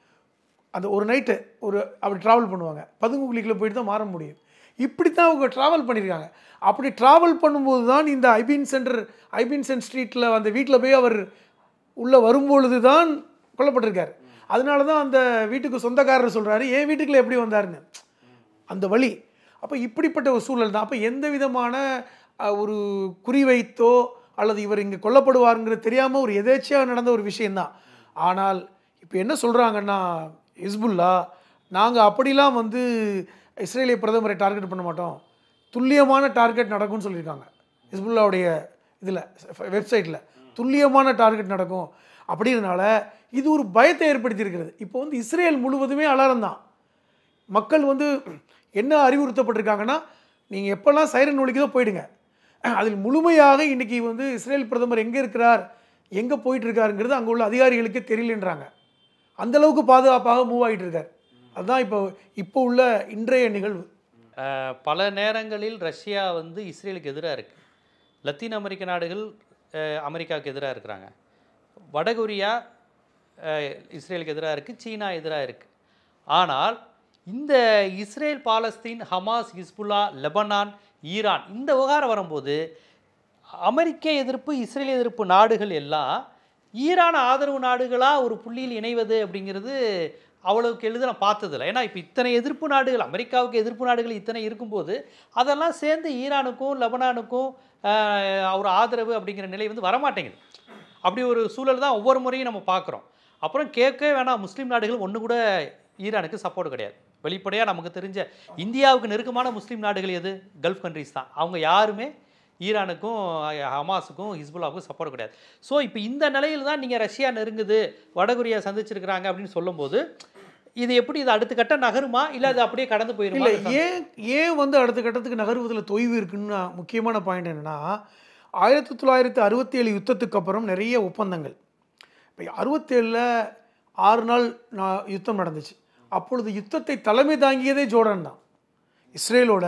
அந்த ஒரு நைட்டு ஒரு அப்படி ட்ராவல் பண்ணுவாங்க பதுங்குகுழிக்குள்ள போயிட்டு தான் மாற முடியும் இப்படி தான் அவங்க ட்ராவல் பண்ணியிருக்காங்க அப்படி ட்ராவல் பண்ணும்போது தான் இந்த ஐபின் சென்டர் ஐபின் சென்ட் ஸ்ட்ரீட்டில் அந்த வீட்டில் போய் அவர் உள்ளே வரும்பொழுது தான் கொல்லப்பட்டிருக்கார் அதனால தான் அந்த வீட்டுக்கு சொந்தக்காரர் சொல்கிறாரு என் வீட்டுக்குள்ள எப்படி வந்தாருன்னு அந்த வழி அப்போ இப்படிப்பட்ட ஒரு சூழல் தான் அப்போ எந்த விதமான அஹ், ஒரு குறிவைத்தோ அல்லது இவர் இங்கே கொல்லப்படுவாருங்கிறது தெரியாமல் ஒரு எதேச்சையாக நடந்த ஒரு விஷயந்தான் ஆனால் இப்போ என்ன சொல்கிறாங்கன்னா ஹிஸ்புல்லா நாங்கள் அப்படிலாம் வந்து இஸ்ரேலிய பிரதமரை டார்கெட் பண்ண மாட்டோம் துல்லியமான டார்கெட் நடக்கும்னு சொல்லியிருக்காங்க ஹிஸ்புல்லாவுடைய இதில் வெப்சைட்டில் துல்லியமான டார்கெட் நடக்கும் அப்படின்றனால இது ஒரு பயத்தை ஏற்படுத்தியிருக்கிறது இப்போ வந்து இஸ்ரேல் முழுவதுமே அலாரம் தான் மக்கள் வந்து என்ன அறிவுறுத்தப்பட்டிருக்காங்கன்னா நீங்கள் எப்போல்லாம் சைரன் ஒலிக்குதோ போயிடுங்க அதில் முழுமையாக இன்னைக்கு வந்து இஸ்ரேல் பிரதமர் எங்கே இருக்கிறார் எங்கே போயிட்டு இருக்காருங்கிறது அங்கே உள்ள அதிகாரிகளுக்கே தெரியலன்றாங்க அந்த அளவுக்கு பாதுகாப்பாக மூவ் ஆகிட்டு இருக்கார் அதுதான் இப்போ இப்போ உள்ள இன்றைய நிகழ்வு அஹ், பல நேரங்களில் ரஷ்யா வந்து இஸ்ரேலுக்கு எதிராக இருக்கு லத்தீன் அமெரிக்க நாடுகள் அஹ், அமெரிக்காவுக்கு எதிராக இருக்கிறாங்க வடகொரியா அஹ், இஸ்ரேலுக்கு எதிராக இருக்குது சீனா எதிராக இருக்குது ஆனால் இந்த Israel Palestine Hamas Hezbollah Lebanon Iran இந்த விவகாரம் வரும்போது அமெரிக்க எதிர்ப்பு இஸ்ரேல் எதிர்ப்பு நாடுகள் எல்லாம் ஈரான் ஆதரவு நாடுகளாக ஒரு புள்ளியில் இணைவது அப்படிங்கிறது அவ்வளவுக்கு எளிதாக நான் பார்த்ததில்ல ஏன்னா இப்போ இத்தனை எதிர்ப்பு நாடுகள் அமெரிக்காவுக்கு எதிர்ப்பு நாடுகள் இத்தனை இருக்கும்போது அதெல்லாம் சேர்ந்து ஈரானுக்கும் லெபனானுக்கும் ஆஹ், ஒரு ஆதரவு அப்படிங்கிற நிலை வந்து வரமாட்டேங்குது அப்படி ஒரு சூழல் தான் ஒவ்வொரு முறையும் நம்ம பார்க்குறோம் அப்புறம் கேட்கவே வேணாம் முஸ்லீம் நாடுகள் ஒன்று கூட ஈரானுக்கு சப்போர்ட் கிடையாது வெளிப்படையாக நமக்கு தெரிஞ்ச இந்தியாவுக்கு நெருக்கமான முஸ்லீம் நாடுகள் எது கல்ஃப் கண்ட்ரிஸ் தான் அவங்க யாருமே ஈரானுக்கும் ஹமாஸுக்கும் ஹிஸ்புல்லாவுக்கும் சப்போர்ட் கிடையாது ஸோ இப்போ இந்த நிலையில் தான் நீங்கள் ரஷ்யா நெருங்குது வடகொரியா சந்திச்சிருக்கிறாங்க அப்படின்னு சொல்லும்போது இது எப்படி இது அடுத்த கட்டம் நகருமா இல்லை அது அப்படியே கடந்து போயிருமா இல்லை ஏன் ஏன் வந்து அடுத்த கட்டத்துக்கு நகர்வதில் தொய்வு இருக்குன்னு நான் முக்கியமான பாயிண்ட் என்னென்னா ஆயிரத்தி தொள்ளாயிரத்தி அறுபத்தி ஏழு யுத்தத்துக்கு அப்புறம் நிறைய ஒப்பந்தங்கள் இப்போ அறுபத்தேழில் ஆறு நாள் நா- யுத்தம் நடந்துச்சு அப்பொழுது யுத்தத்தை தலைமை தாங்கியதே ஜோர்டான் தான் இஸ்ரேலோட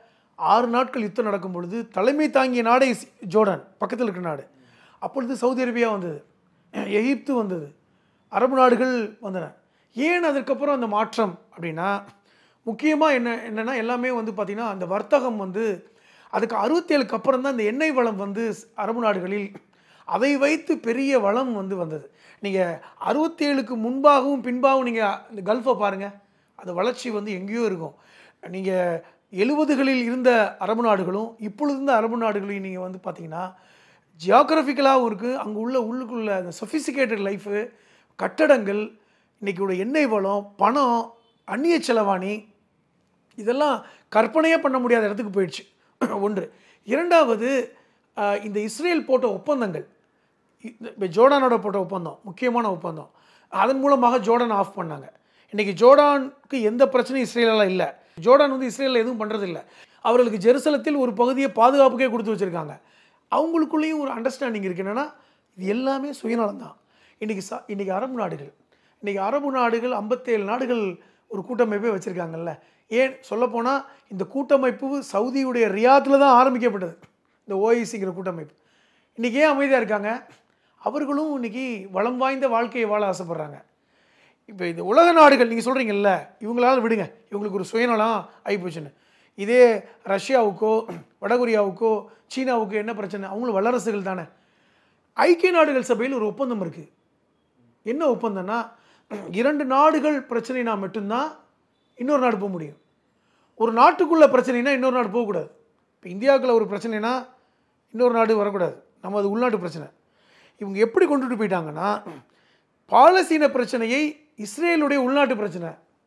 ஆறு நாட்கள் யுத்தம் நடக்கும் பொழுது தலைமை தாங்கிய நாடே இஸ்- ஜோர்டான் பக்கத்தில் இருக்கிற நாடு அப்பொழுது சவுதி அரேபியா வந்தது எகிப்து வந்தது அரபு நாடுகள் வந்தன ஏன் அதற்கப்புறம் அந்த மாற்றம் அப்படின்னா முக்கியமாக என்ன என்னென்னா எல்லாமே வந்து பார்த்திங்கன்னா அந்த வர்த்தகம் வந்து அதுக்கு அறுபத்தேழுக்கு அப்புறம் தான் இந்த எண்ணெய் வளம் வந்து ஸ்- அரபு நாடுகளில் அதை வைத்து பெரிய வளம் வந்து வந்தது நீங்கள் அறுபத்தேழுக்கு முன்பாகவும் பின்பாகவும் நீங்கள் இந்த கல்ஃபை பாருங்கள் அந்த வளர்ச்சி வந்து எங்கேயோ இருக்கும் நீங்கள் எழுபதுகளில் இருந்த அரபு நாடுகளும் இப்பொழுது இருந்த அரபு நாடுகளையும் நீங்கள் வந்து பார்த்தீங்கன்னா ஜியாகிரபிக்கலாகவும் இருக்குது அங்கே உள்ள உள்ளுக்குள்ள அந்த சொஃபிசிகேட்டட் லைஃபு கட்டடங்கள் இன்றைக்கி உள்ள எண்ணெய் வளம் பணம் அந்நிய செலவாணி இதெல்லாம் கற்பனையே பண்ண முடியாத இடத்துக்கு போயிடுச்சு ஒன்று இரண்டாவது ஆஹ், இந்த இஸ்ரேல் போட்ட ஒப்பந்தங்கள் இ- இப்ப ஜோர்டானோட போட்ட ஒப்பந்தம் முக்கியமான ஒப்பந்தம் அதன் மூலமாக ஜோர்டான் ஆஃப் பண்ணாங்க இன்னைக்கு ஜோர்டானுக்கு எந்த பிரச்சனையும் இஸ்ரேலால் இல்லை ஜோர்டான் வந்து இஸ்ரேலில் எதுவும் பண்ணுறதில்ல அவர்களுக்கு ஜெருசலத்தில் ஒரு பகுதியை பாதுகாப்புக்கே கொடுத்து வச்சுருக்காங்க அவங்களுக்குள்ளேயும் ஒரு அண்டர்ஸ்டாண்டிங் இருக்கு என்னன்னா இது எல்லாமே சுயநலம் தான் இன்றைக்கி சா இன்றைக்கி அரபு நாடுகள் இன்றைக்கி அரபு நாடுகள் ஐம்பத்தேழு நாடுகள் ஒரு கூட்டமைப்பே வச்சுருக்காங்கல்ல ஏன் சொல்லப்போனால் இந்த கூட்டமைப்பு சவுதியுடைய ரியாத்தில் தான் ஆரம்பிக்கப்பட்டது இந்த ஓஐசிங்கிற கூட்டமைப்பு இன்றைக்கி ஏன் அமைதியாக இருக்காங்க அவர்களும் இன்றைக்கி வளம் வாய்ந்த வாழ்க்கையை வாழ ஆசைப்பட்றாங்க இப்போ இந்த உலக நாடுகள் நீங்கள் சொல்கிறீங்கல்ல இவங்களால விடுங்க இவங்களுக்கு ஒரு சுயநலம் ஆகிப்போச்சுன்னு இதே ரஷ்யாவுக்கோ வடகொரியாவுக்கோ சீனாவுக்கோ என்ன பிரச்சனை அவங்களும் வல்லரசுகள் தானே ஐக்கிய நாடுகள் சபையில் ஒரு ஒப்பந்தம் இருக்குது என்ன ஒப்பந்தம்னா இரண்டு நாடுகள் பிரச்சனைனா மட்டும்தான் இன்னொரு நாடு போக முடியும் ஒரு நாட்டுக்குள்ள பிரச்சனைனா இன்னொரு நாடு போகக்கூடாது இப்போ இந்தியாவுக்குள்ள ஒரு பிரச்சனைனா இன்னொரு நாடு வரக்கூடாது நம்ம அது உள்நாட்டு பிரச்சனை இவங்க எப்படி கொண்டுட்டு போயிட்டாங்கன்னா பாலஸ்தீன பிரச்சனையை இஸ்ரேலுடைய உள்நாட்டு பிரச்சனை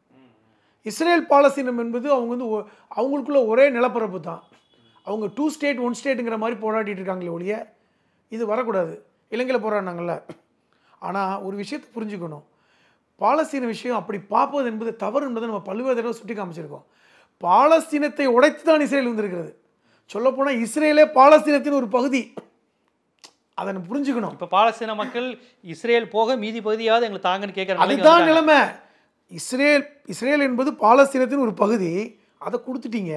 இஸ்ரேல் பாலஸ்தீனம் என்பது அவங்க வந்து ஒ- அவங்களுக்குள்ள ஒரே நிலப்பரப்பு தான் அவங்க டூ ஸ்டேட் ஒன் ஸ்டேட்டுங்கிற மாதிரி போராடிட்டு இருக்காங்களே ஒழிய இது வரக்கூடாது இலங்கையில் போராடினாங்கல்ல ஆனால் ஒரு விஷயத்தை புரிஞ்சுக்கணும் பாலஸ்தீன விஷயம் அப்படி பார்ப்பது என்பது தவறு என்பதை நம்ம பல்வேறு தடவை சுட்டி காமிச்சிருக்கோம் பாலஸ்தீனத்தை உடைத்து தான் இஸ்ரேல் வந்திருக்கிறது சொல்லப்போனால் இஸ்ரேலே பாலஸ்தீனத்தின் ஒரு பகுதி அதை நம்ம புரிஞ்சுக்கணும் இப்போ பாலஸ்தீன மக்கள் இஸ்ரேல் போக மீதி பகுதியாவது எங்களுக்கு தாங்கன்னு கேட்குற அதுதான் நிலைமை இஸ்ரேல் இஸ்ரேல் என்பது பாலஸ்தீனத்தின் ஒரு பகுதி அதை கொடுத்துட்டீங்க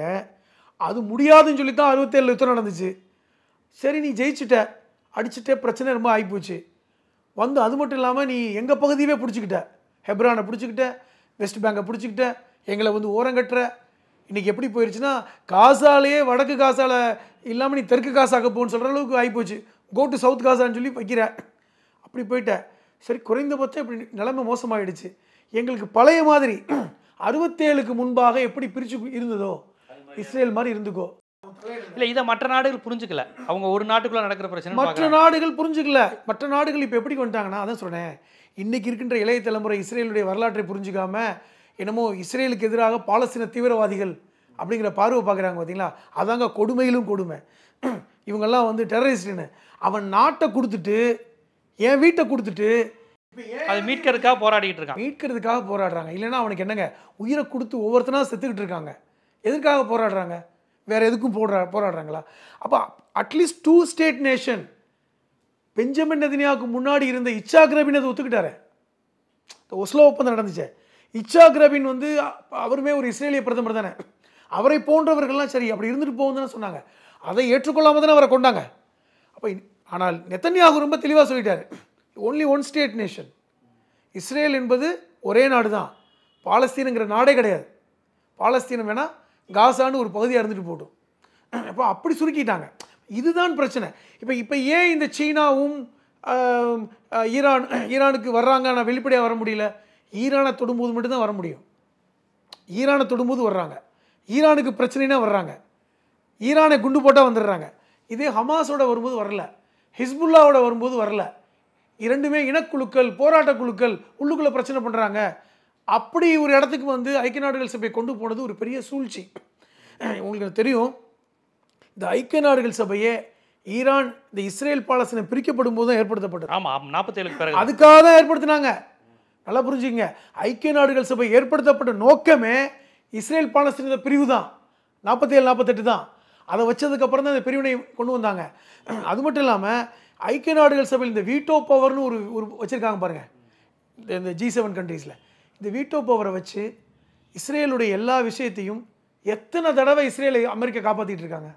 அது முடியாதுன்னு சொல்லி தான் அறுபத்தேழு யுத்தம் நடந்துச்சு சரி நீ ஜெயிச்சிட்ட அடிச்சிட்ட பிரச்சனை ரொம்ப ஆகிப்போச்சு வந்து அது மட்டும் இல்லாமல் நீ எங்கள் பகுதியவே பிடிச்சிக்கிட்ட ஹெப்ரானை பிடிச்சிக்கிட்ட வெஸ்ட் பேங்கை பிடிச்சிக்கிட்ட எங்களை வந்து ஓரங்கட்டுற இன்றைக்கி எப்படி போயிடுச்சுன்னா காசாலேயே வடக்கு காசால இல்லாமல் நீ தெற்கு காசாக்க போன்னு சொல்கிற அளவுக்கு ஆகிப்போச்சு கோ டு சவுத் காசான்னு சொல்லி வைக்கிற அப்படி போயிட்ட சரி குறைந்தபட்சம் இப்படி நிலைமை மோசமாயிடுச்சு எங்களுக்கு பழைய மாதிரி அறுபத்தேழுக்கு முன்பாக எப்படி பிரித்து இருந்ததோ இஸ்ரேல் மாதிரி இருந்துக்கோ இல்லை இதை மற்ற நாடுகள் புரிஞ்சுக்கல அவங்க ஒரு நாட்டுக்குள்ள நடக்கிற பிரச்சனை மற்ற நாடுகள் புரிஞ்சுக்கல மற்ற நாடுகள் இப்போ எப்படி வந்துட்டாங்கன்னா அதான் சொன்னேன் இன்னைக்கு இருக்கின்ற இளைய தலைமுறை இஸ்ரேலுடைய வரலாற்றை புரிஞ்சுக்காம என்னமோ இஸ்ரேலுக்கு எதிராக பாலஸ்தீன தீவிரவாதிகள் அப்படிங்கிற பார்வை பார்க்குறாங்க பார்த்தீங்களா அதாங்க கொடுமையிலும் கொடுமை இவங்கெல்லாம் வந்து டெரரிஸ்ட்னு அவன் நாட்டை கொடுத்துட்டு என் வீட்டை கொடுத்துட்டு அதை மீட்கிறதுக்காக போராடிட்டு இருக்கான் மீட்கிறதுக்காக போராடுறாங்க இல்லைன்னா அவனுக்கு என்னங்க உயிரை கொடுத்து ஒவ்வொருத்தனா செத்துக்கிட்டு இருக்காங்க எதுக்காக போராடுறாங்க வேற எதுக்கும் போடுறா போராடுறாங்களா அப்போ at least two state nation Benjamin நதினியாவுக்கு முன்னாடி இருந்த இச்சாக் ரபின் அதை ஒத்துக்கிட்டாரு இந்த ஒஸ்லோ ஒப்பந்தம் நடந்துச்சு இச்சாக் ரபின் வந்து அ- அவருமே ஒரு இஸ்ரேலிய பிரதமர் தானே அவரை போன்றவர்கள்லாம் சரி அப்படி இருந்துட்டு போகும் தானே சொன்னாங்க அதை ஏற்றுக்கொள்ளாம தானே அவரை கொண்டாங்க அப்போ ஆனால் நெத்தன்யாகு ரொம்ப தெளிவாக சொல்லிட்டாரு only one state nation Israel என்பது ஒரே நாடு தான் பாலஸ்தீனுங்கிற நாடே கிடையாது பாலஸ்தீனம் வேணால் காசான்னு ஒரு பகுதியாக இருந்துட்டு போட்டும் அப்போ அப்படி சுருக்கிட்டாங்க இதுதான் பிரச்சனை இப்போ இப்போ ஏன் இந்த சீனாவும் ஆம், ஆ, ஈரான் ஈரானுக்கு வர்றாங்க ஆனால் வெளிப்படையாக வர முடியல ஈரானை தொடும்போது மட்டும்தான் வர முடியும் ஈரானை தொடும்போது வர்றாங்க ஈரானுக்கு பிரச்சனைனா வர்றாங்க ஈரானை குண்டு போட்டால் வந்துடுறாங்க இதே ஹமாஸோட வரும்போது வரல ஹிஸ்புல்லாவோட வரும்போது வரல இரண்டுமே இனக்குழுக்கள் போராட்ட குழுக்கள் உள்ளுக்குள்ளே பிரச்சனை பண்ணுறாங்க அப்படி ஒரு இடத்துக்கு வந்து ஐக்கிய நாடுகள் சபை கொண்டு போனது ஒரு பெரிய சூழ்ச்சி உங்களுக்கு தெரியும் இந்த ஐக்கிய நாடுகள் சபையே ஈரான் இந்த இஸ்ரேல் பாலஸ்தீனம் பிரிக்கப்படும் போது தான் ஏற்படுத்தப்பட்டது ஆமா நாற்பத்தேழுக்கு பிறகு அதுக்காக தான் ஏற்படுத்தினாங்க நல்லா புரிஞ்சுங்க ஐக்கிய நாடுகள் சபை ஏற்படுத்தப்பட்ட நோக்கமே இஸ்ரேல் பாலஸ்தீன பிரிவு தான் நாற்பத்தேழு நாற்பத்தெட்டு தான் அதை வச்சதுக்கப்புறம் தான் இந்த பிரிவினை கொண்டு வந்தாங்க அது மட்டும் இல்லாமல் ஐக்கிய நாடுகள் சபையில் இந்த வீட்டோ பவர்னு ஒரு ஒரு வச்சுருக்காங்க பாருங்கள் இந்த இந்த ஜி செவன் கண்ட்ரீஸில் இந்த வீட்டோ பவரை வச்சு இஸ்ரேலுடைய எல்லா விஷயத்தையும் எத்தனை தடவை இஸ்ரேலை அமெரிக்கா காப்பாற்றிட்டு இருக்காங்க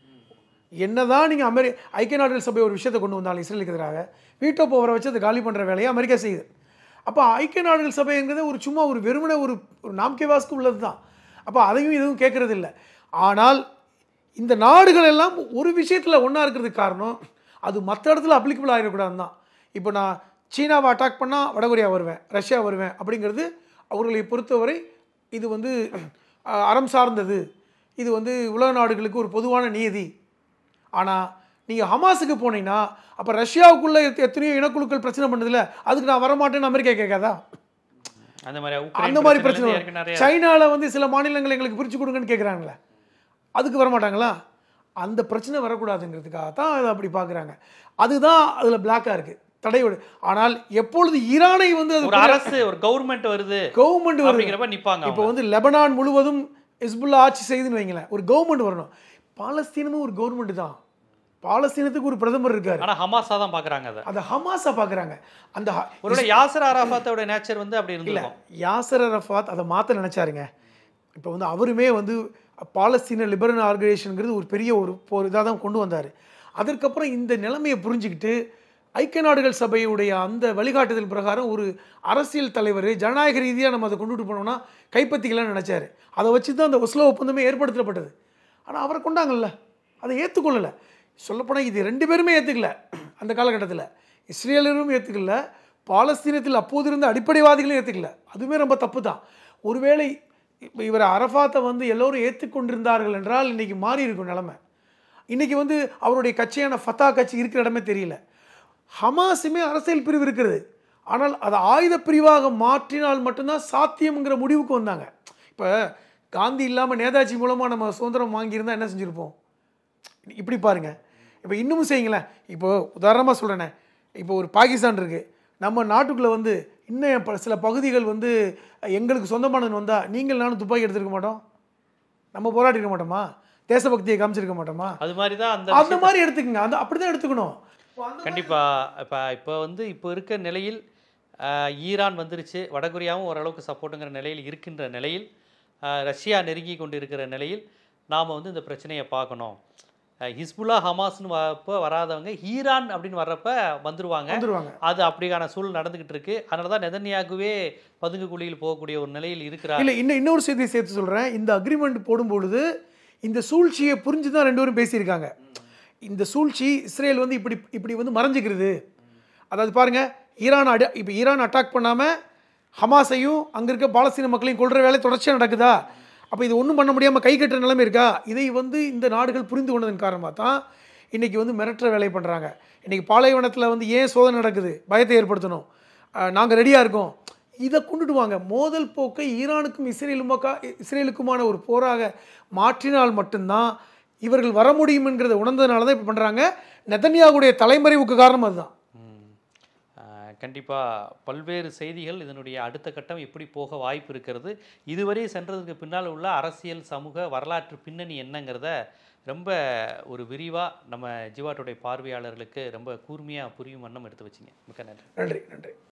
என்னதான் நீங்கள் அமெரி ஐக்கிய நாடுகள் சபை ஒரு விஷயத்தை கொண்டு வந்தாலும் இஸ்ரேலுக்கு எதிராக வீட்டோ பவரை வச்சு அதை காலி பண்ணுற வேலையை அமெரிக்கா செய்யுது அப்போ ஐக்கிய நாடுகள் சபைங்கிறது ஒரு சும்மா ஒரு வெறுமனே ஒரு ஒரு நாம்கே வாஸ்க்கு உள்ளது தான் அப்போ அதையும் இதுவும் கேட்கறது இல்லை ஆனால் இந்த நாடுகள் எல்லாம் ஒரு விஷயத்தில் ஒன்றா இருக்கிறதுக்கு காரணம் அது மற்ற இடத்துல அப்ளிகபிள் ஆகிடக்கூடாது தான் இப்போ நான் சீனாவை அட்டாக் பண்ணால் வடகொரியா வருவேன் ரஷ்யா வருவேன் அப்படிங்கிறது அவர்களை பொறுத்தவரை இது வந்து அஹ், அறம் சார்ந்தது இது வந்து உலக நாடுகளுக்கு ஒரு பொதுவான நீதி ஆனால் நீங்கள் ஹமாஸுக்கு போனீங்கன்னா அப்போ ரஷ்யாவுக்குள்ளே எத்தனையோ இனக்குழுக்கள் பிரச்சனை பண்ணுதில்ல அதுக்கு நான் வரமாட்டேன்னு அமெரிக்கா கேட்காதா அந்த மாதிரி உக்ரைன் அந்த மாதிரி பிரச்சனை பிரச்சனையில வரும். நிறைய சைனால வந்து சில மாநிலங்கள் எங்களுக்கு பிரித்து கொடுங்கன்னு கேட்குறாங்களே அதுக்கு வரமாட்டாங்களா அந்த பிரச்சனை வரக்கூடாதுங்கிறதுக்காக தான் அதை அப்படி பார்க்குறாங்க அதுதான் அதில் பிளாக்காக இருக்குது தடையோடு ஆனால் எப்பொழுது ஈரானை வந்து அது ஒரு அரசு ஒரு கவர்மெண்ட் வருது கவர்மெண்ட் வருது அப்படிங்கிறப்ப நிப்பாங்க இப்போ வந்து லெபனான் முழுவதும் ஹிஸ்புல்லா ஆட்சி செய்யுதுன்னு வைங்களேன் ஒரு கவர்மெண்ட் வரணும் பாலஸ்தீனமும் ஒரு கவர்மெண்ட் தான் பாலஸ்தீனத்துக்கு ஒரு பிரதமர் இருக்காரு ஆனா ஹமாஸா தான் பாக்குறாங்க அதை அதை ஹமாஸா பார்க்குறாங்க அந்த ஹ- ஒருவேளை யாசர் அரஃபாத்தோட நேச்சர் வந்து அப்படி இல்ல இருந்திருக்கும் யாசர் அரஃபாத் அதை மாற்ற நினைச்சாருங்க இப்போ வந்து அவருமே வந்து பாலஸ்தீன லிபரல் ஆர்கனைசேஷனுங்கிறது ஒரு பெரிய ஒரு ஒரு இதாக தான் கொண்டு வந்தார் அதற்கப்புறம் இந்த நிலைமையை புரிஞ்சுக்கிட்டு ஐக்கிய நாடுகள் சபையுடைய அந்த வழிகாட்டுதல் பிரகாரம் ஒரு அரசியல் தலைவர் ஜனநாயக ரீதியாக நம்ம அதை கொண்டுட்டு போனோம்னா கைப்பற்றிக்கலாம்னு நினச்சாரு அதை வச்சு தான் அந்த ஒஸ்லோ ஒப்பந்தமே ஏற்படுத்தப்பட்டது ஆனால் அவரை கொண்டாங்கல்ல அதை ஏற்றுக்கொள்ளலை சொல்லப்போனால் இது ரெண்டு பேருமே ஏற்றுக்கல அந்த காலகட்டத்தில் இஸ்ரேலரும் ஏற்றுக்கல பாலஸ்தீனத்தில் அப்போது இருந்த அடிப்படைவாதிகளும் ஏற்றுக்கல அதுவுமே ரொம்ப தப்பு தான் ஒருவேளை இப்போ இவர் அரஃபாத்தை வந்து எல்லோரும் ஏற்றுக்கொண்டிருந்தார்கள் என்றால் இன்னைக்கு மாறி இருக்கும் நிலைமை இன்னைக்கு வந்து அவருடைய கட்சியான ஃபத்தா கட்சி இருக்கிற இடமே தெரியல ஹமாஸுமே அரசியல் பிரிவு இருக்கிறது ஆனால் அதை ஆயுத பிரிவாக மாற்றினால் மட்டும்தான் சாத்தியம்ங்கிற முடிவுக்கு வந்தாங்க இப்போ காந்தி இல்லாமல் நேதாஜி மூலமாக நம்ம சுதந்திரம் வாங்கியிருந்தா என்ன செஞ்சுருப்போம் இப்படி பாருங்க இப்போ இன்னமும் செய்யுங்களேன் இப்போ உதாரணமாக சொல்கிறேனே இப்போ ஒரு பாகிஸ்தான் இருக்குது நம்ம நாட்டுக்குள்ளே வந்து இன்னும் ப- சில பகுதிகள் வந்து எங்களுக்கு சொந்தமானது வந்தால் நீங்கள் நானும் துப்பாக்கி எடுத்திருக்க மாட்டோம் நம்ம போராடிருக்க மாட்டோமா தேசபக்தியை காமிச்சிருக்க மாட்டோமா அது மாதிரி தான் அந்த அந்த மாதிரி எடுத்துக்கங்க அந்த அப்படி தான் எடுத்துக்கணும் கண்டிப்பா இப்போ இப்போ வந்து இப்போ இருக்க நிலையில் ஆஹ், ஈரான் வந்துருச்சு வடகொரியாவும் ஓரளவுக்கு சப்போர்ட்டுங்கிற நிலையில் இருக்கின்ற நிலையில் ஆஹ், ரஷ்யா நெருங்கி கொண்டு இருக்கிற நிலையில் நாம் வந்து இந்த பிரச்சனையை பார்க்கணும் ஆஹ், ஹிஸ்புல்லா ஹமாஸ்னு வரப்போ வராதவங்க ஈரான் அப்படின்னு வர்றப்ப வந்துருவாங்க வந்துருவாங்க அது அப்படியான சூழல் நடந்துகிட்டு இருக்கு அதனால தான் நெதன்யாகுவே பதுங்கு குழியில் போகக்கூடிய ஒரு நிலையில் இருக்கிறார் இல்லை இன்னும் இன்னொரு செய்தியை சேர்த்து சொல்கிறேன் இந்த அக்ரிமெண்ட் போடும்பொழுது இந்த சூழ்ச்சியை புரிஞ்சு தான் ரெண்டு பேரும் பேசியிருக்காங்க இந்த சூழ்ச்சி இஸ்ரேல் வந்து இப்படி இப்படி வந்து மறைஞ்சிக்கிறது அதாவது பாருங்க ஈரான் அடி இப்போ ஈரான் அட்டாக் பண்ணாமல் ஹமாஸையும் அங்கே இருக்க பாலஸ்தீன மக்களையும் கொள்கிற வேலை தொடர்ச்சியாக நடக்குதா அப்போ இது ஒன்றும் பண்ண முடியாமல் கை கட்டுற நிலைமை இருக்கா இதை வந்து இந்த நாடுகள் புரிந்து கொண்டதன் காரணமாக தான் இன்றைக்கி வந்து மிரட்டுற வேலை பண்ணுறாங்க இன்றைக்கி பாலைவனத்தில் வந்து ஏன் சோதனை நடக்குது பயத்தை ஏற்படுத்தணும் நாங்கள் ரெடியாக இருக்கோம் இதை கொண்டுட்டு வாங்க மோதல் போக்கை ஈரானுக்கும் இஸ்ரேலுமாக்கா இஸ்ரேலுக்குமான ஒரு போராக மாற்றினால் மட்டும்தான் இவர்கள் வர முடியும் என்கிறத உணர்ந்ததுனால தான் இப்போ பண்ணுறாங்க நெதன்யாகுடைய தலைமறைவுக்கு காரணம் அதுதான் கண்டிப்பாக பல்வேறு செய்திகள் இதனுடைய அடுத்த கட்டம் எப்படி போக வாய்ப்பு இருக்கிறது இதுவரை சென்றதுக்கு பின்னால் உள்ள அரசியல் சமூக வரலாற்று பின்னணி என்னங்கிறத ரொம்ப ஒரு விரிவாக நம்ம ஜீவாட்டுடைய பார்வையாளர்களுக்கு ரொம்ப கூர்மையாக புரியும் வண்ணம் எடுத்து வச்சிங்க மிக்க நன்றி நன்றி நன்றி